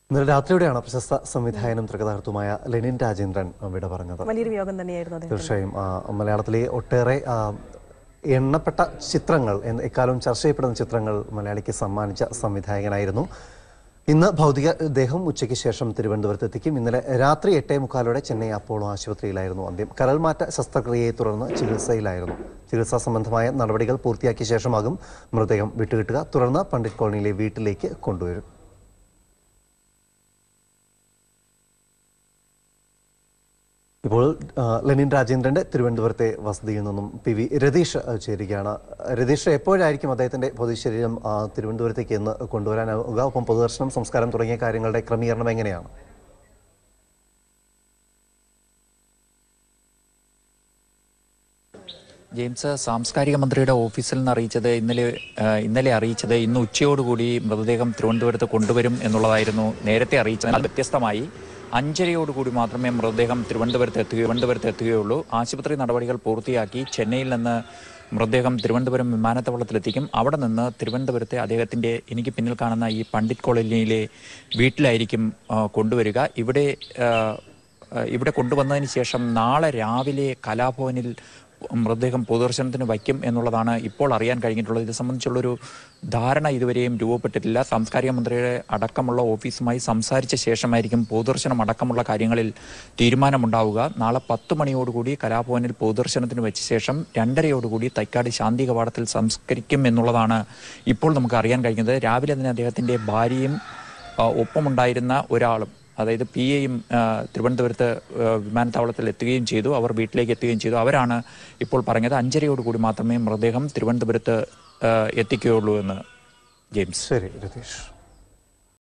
ഇന്നലെ രാത്രിയോടെയാണ് പ്രശസ്ത സംവിധായകനും തിരക്കഥാകൃത്തുമായ ലെനിൻ രാജേന്ദ്രൻ വിട പറഞ്ഞത് വലിയൊരു വിയോഗം തന്നെയായിരുന്നു അദ്ദേഹം തീർച്ചയായും ആ, മലയാളത്തിലെ ഒട്ടേറെ ആ, എണ്ണപ്പെട്ട ചിത്രങ്ങൾ എന്ന് എക്കാലവും ചർച്ച ചെയ്യപ്പെടുന്ന ചിത്രങ്ങൾ മലയാളിക്ക് സമ്മാനിച്ച സംവിധായകനായിരുന്നു ഇന്ന് ഭൗതിക ദേഹം ഉച്ചയ്ക്ക് ശേഷം തിരുവനന്തപുരത്ത് എത്തിക്കും ഇന്നലെ രാത്രി എട്ടേ മുക്കാലോടെ ചെന്നൈ അപ്പോളോ ആശുപത്രിയിലായിരുന്നു അന്ത്യം കരൾമാറ്റ ശസ്ത്രക്രിയയെ തുടർന്ന് ചികിത്സയിലായിരുന്നു ചികിത്സാ സംബന്ധമായ നടപടികൾ പൂർത്തിയാക്കിയ ശേഷമാകും മൃതദേഹം വിട്ടുകിട്ടുക തുടർന്ന് പണ്ഡിറ്റ് കോളനിയിലെ വീട്ടിലേക്ക് കൊണ്ടുവരും ഇപ്പോൾ ആ, ലെനിൻ രാജേന്ദ്രന്റെ തിരുവനന്തപുരത്തെ വസതിയിൽ നിന്നും പി വി രതീഷ് ആ, ചേരുകയാണ് രതീഷ് എപ്പോഴായിരിക്കും അദ്ദേഹത്തിന്റെ പൊതുശരീരം ആ, തിരുവനന്തപുരത്തേക്ക് എന്ന് കൊണ്ടുവരാനാവുക ഒപ്പം പൊതുദർശനം സംസ്കാരം തുടങ്ങിയ കാര്യങ്ങളുടെ ക്രമീകരണം എങ്ങനെയാണ് ജെയിംസ് സാംസ്കാരിക മന്ത്രിയുടെ ഓഫീസിൽ നിന്ന് അറിയിച്ചത് ഇന്നലെ ആ, ഇന്നലെ അറിയിച്ചത് ഇന്ന് ഉച്ചയോടുകൂടി മൃതദേഹം തിരുവനന്തപുരത്ത് കൊണ്ടുവരും എന്നുള്ളതായിരുന്നു നേരത്തെ അറിയിച്ചത് എന്നാൽ വ്യത്യസ്തമായി അഞ്ചരയോടുകൂടി മാത്രമേ മൃതദേഹം തിരുവനന്തപുരത്ത് എത്തുകയോ തിരുവനന്തപുരത്ത് എത്തുകയുള്ളൂ ആശുപത്രി നടപടികൾ പൂർത്തിയാക്കി ചെന്നൈയിൽ നിന്ന് മൃതദേഹം തിരുവനന്തപുരം വിമാനത്താവളത്തിലെത്തിക്കും അവിടെ നിന്ന് തിരുവനന്തപുരത്തെ അദ്ദേഹത്തിന്റെ എനിക്ക് പിന്നിൽ കാണുന്ന ഈ പണ്ഡിറ്റ് കോളനിയിലെ വീട്ടിലായിരിക്കും ആ, കൊണ്ടുവരിക ഇവിടെ ആ, ആ, ഇവിടെ കൊണ്ടുവന്നതിന് ശേഷം നാളെ രാവിലെ കലാഭവനിൽ മൃതദേഹം പൊതുദർശനത്തിന് വയ്ക്കും എന്നുള്ളതാണ് ഇപ്പോൾ അറിയാൻ കഴിഞ്ഞിട്ടുള്ളത് ഇത് സംബന്ധിച്ചുള്ളൊരു ധാരണ ഇതുവരെയും രൂപപ്പെട്ടിട്ടില്ല സാംസ്കാരിക മന്ത്രിയുടെ അടക്കമുള്ള ഓഫീസുമായി സംസാരിച്ച ശേഷമായിരിക്കും പൊതുദർശനം അടക്കമുള്ള കാര്യങ്ങളിൽ തീരുമാനമുണ്ടാവുക നാളെ പത്ത് മണിയോടുകൂടി കലാഭവനിൽ പൊതുദർശനത്തിന് വെച്ച ശേഷം രണ്ടരയോടുകൂടി തൈക്കാട് ശാന്തി കവാടത്തിൽ സംസ്കരിക്കും എന്നുള്ളതാണ് ഇപ്പോൾ നമുക്ക് അറിയാൻ കഴിഞ്ഞത് രാവിലെ തന്നെ അദ്ദേഹത്തിന്റെ ഭാര്യയും ആ, ഒപ്പമുണ്ടായിരുന്ന ഒരാളും അതായത് പി എയും തിരുവനന്തപുരത്ത് ആ, വിമാനത്താവളത്തിൽ എത്തുകയും ചെയ്തു അവർ വീട്ടിലേക്ക് എത്തുകയും ചെയ്തു അവരാണ് ഇപ്പോൾ പറഞ്ഞത് അഞ്ചരയോടുകൂടി മാത്രമേ മൃതദേഹം തിരുവനന്തപുരത്ത് ആ, എത്തിക്കുകയുള്ളൂ എന്ന് ജെയിംസ് ശരി രതീഷ്